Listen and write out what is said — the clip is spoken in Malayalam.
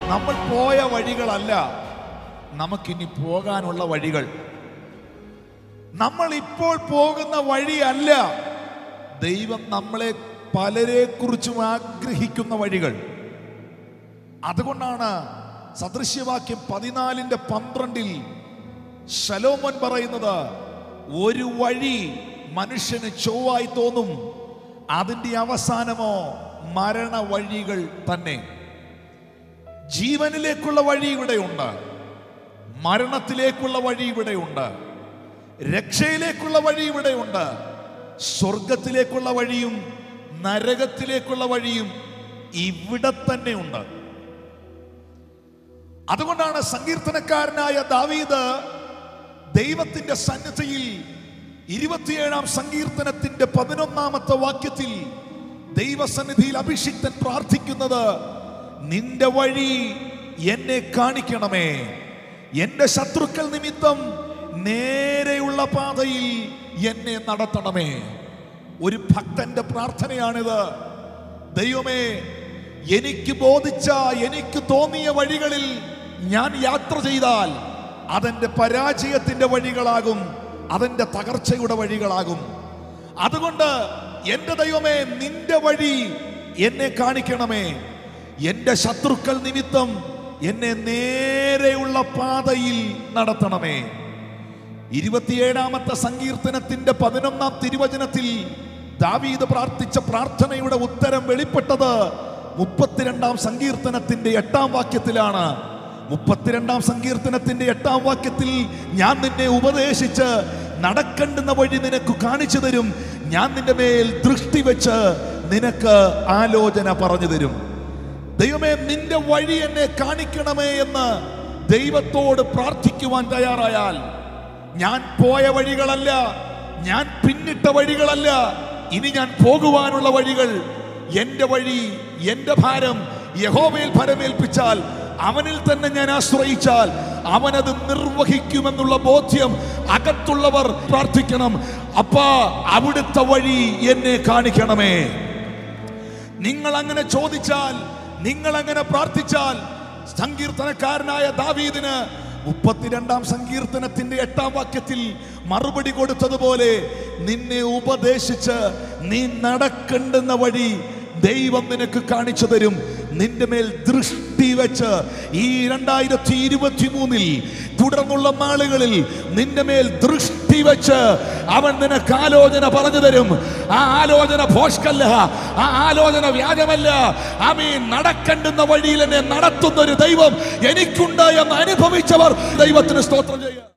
നമ്മൾ പോയ വഴികളല്ല നമുക്കിനി പോകാനുള്ള വഴികൾ നമ്മൾ ഇപ്പോൾ പോകുന്ന വഴിയല്ല ദൈവം നമ്മളെ പലരെ കുറിച്ചും ആഗ്രഹിക്കുന്ന വഴികൾ അതുകൊണ്ടാണ് സദൃശ്യവാക്യം പതിനാലിന്റെ പന്ത്രണ്ടിൽ ശലോമോൻ പറയുന്നത് ഒരു വഴി മനുഷ്യന് ചൊവ്വായി തോന്നും അതിന്റെ അവസാനമോ മരണ വഴികൾ തന്നെ ജീവനിലേക്കുള്ള വഴി ഇവിടെയുണ്ട് മരണത്തിലേക്കുള്ള വഴി ഇവിടെയുണ്ട് രക്ഷയിലേക്കുള്ള വഴി ഇവിടെയുണ്ട് സ്വർഗത്തിലേക്കുള്ള വഴിയും നരകത്തിലേക്കുള്ള വഴിയും ഇവിടെ തന്നെ ഉണ്ട് അതുകൊണ്ടാണ് സങ്കീർത്തനക്കാരനായ ദാവീദ് ദൈവത്തിന്റെ സന്നിധിയിൽ ഇരുപത്തിയേഴാം സങ്കീർത്തനത്തിന്റെ പതിനൊന്നാമത്തെ വാക്യത്തിൽ ദൈവസന്നിധിയിൽ അഭിഷിക്തൻ പ്രാർത്ഥിക്കുന്നത് നിന്റെ വഴി എന്നെ കാണിക്കണമേ എന്റെ ശത്രുക്കൾ നിമിത്തം നേരെയുള്ള പാതയിൽ എന്നെ നടത്തണമേ ഒരു ഭക്തന്റെ പ്രാർത്ഥനയാണിത് ദൈവമേ എനിക്ക് ബോധിച്ച എനിക്ക് തോന്നിയ വഴികളിൽ ഞാൻ യാത്ര ചെയ്താൽ അതെന്റെ പരാജയത്തിന്റെ വഴികളാകും അതെന്റെ തകർച്ചയുടെ വഴികളാകും അതുകൊണ്ട് എന്റെ ദൈവമേ നിന്റെ വഴി എന്നെ കാണിക്കണമേ എന്റെ ശത്രുക്കൾ നിമിത്തം എന്നെ നേരെയുള്ള പാതയിൽ നടത്തണമേ ഇരുപത്തിയേഴാമത്തെ സങ്കീർത്തനത്തിന്റെ പതിനൊന്നാം തിരുവചനത്തിൽ ദാവീദ് പ്രാർത്ഥിച്ച പ്രാർത്ഥനയുടെ ഉത്തരം വെളിപ്പെട്ടത് മുപ്പത്തിരണ്ടാം സങ്കീർത്തനത്തിന്റെ എട്ടാം വാക്യത്തിലാണ് മുപ്പത്തിരണ്ടാം സങ്കീർത്തനത്തിന്റെ എട്ടാം വാക്യത്തിൽ ഞാൻ നിന്നെ ഉപദേശിച്ച് നടക്കേണ്ടുന്ന വഴി നിനക്ക് കാണിച്ചു തരും ഞാൻ നിന്റെ മേൽ ദൃഷ്ടി വെച്ച് നിനക്ക് ആലോചന പറഞ്ഞു തരും ദൈവമേ നിന്റെ വഴി എന്നെ കാണിക്കണമേ എന്ന് ദൈവത്തോട് പ്രാർത്ഥിക്കുവാൻ തയ്യാറായാൽ ഞാൻ പോയ വഴികളല്ല ഞാൻ പിന്നിട്ട വഴികളല്ല ഇനി ഞാൻ പോകുവാനുള്ള വഴികൾ എന്റെ വഴി എന്റെ ഭാരം യഹോവയിൽ ഫലമേൽപ്പിച്ചാൽ അവനിൽ തന്നെ ഞാൻ ആശ്രയിച്ചാൽ അവനത് നിർവഹിക്കുമെന്നുള്ള ബോധ്യം അകത്തുള്ളവർ പ്രാർത്ഥിക്കണം അപ്പാ അവിടുത്തെ വഴി എന്നെ കാണിക്കണമേ നിങ്ങൾ അങ്ങനെ ചോദിച്ചാൽ നിങ്ങൾ അങ്ങനെ പ്രാർത്ഥിച്ചാൽ സങ്കീർത്തനക്കാരനായ ദാവീദിന് മുപ്പത്തിരണ്ടാം സങ്കീർത്തനത്തിന്റെ എട്ടാം വാക്യത്തിൽ മറുപടി കൊടുത്തതുപോലെ നിന്നെ ഉപദേശിച്ച് നീ നടക്കേണ്ടുന്ന വഴി ദൈവം നിനക്ക് കാണിച്ചു തരും നിന്റെ മേൽ ദൃഷ്ടി വെച്ച് ഈ രണ്ടായിരത്തി ഇരുപത്തി മൂന്നിൽ തുടർന്നുള്ള നാളുകളിൽ നിന്റെ മേൽ ദൃഷ്ടി വെച്ച് അവൻ നിനക്ക് ആലോചന പറഞ്ഞു തരും ആ ആലോചന ഭോഷ്കല്ല ആ ആലോചന വ്യാജമല്ല ആമീൻ നടക്കേണ്ടുന്ന വഴിയിൽ എന്നെ നടത്തുന്ന ഒരു ദൈവം എനിക്കുണ്ട് എന്ന് അനുഭവിച്ചവർ ദൈവത്തിന് സ്തോത്രം ചെയ്യുക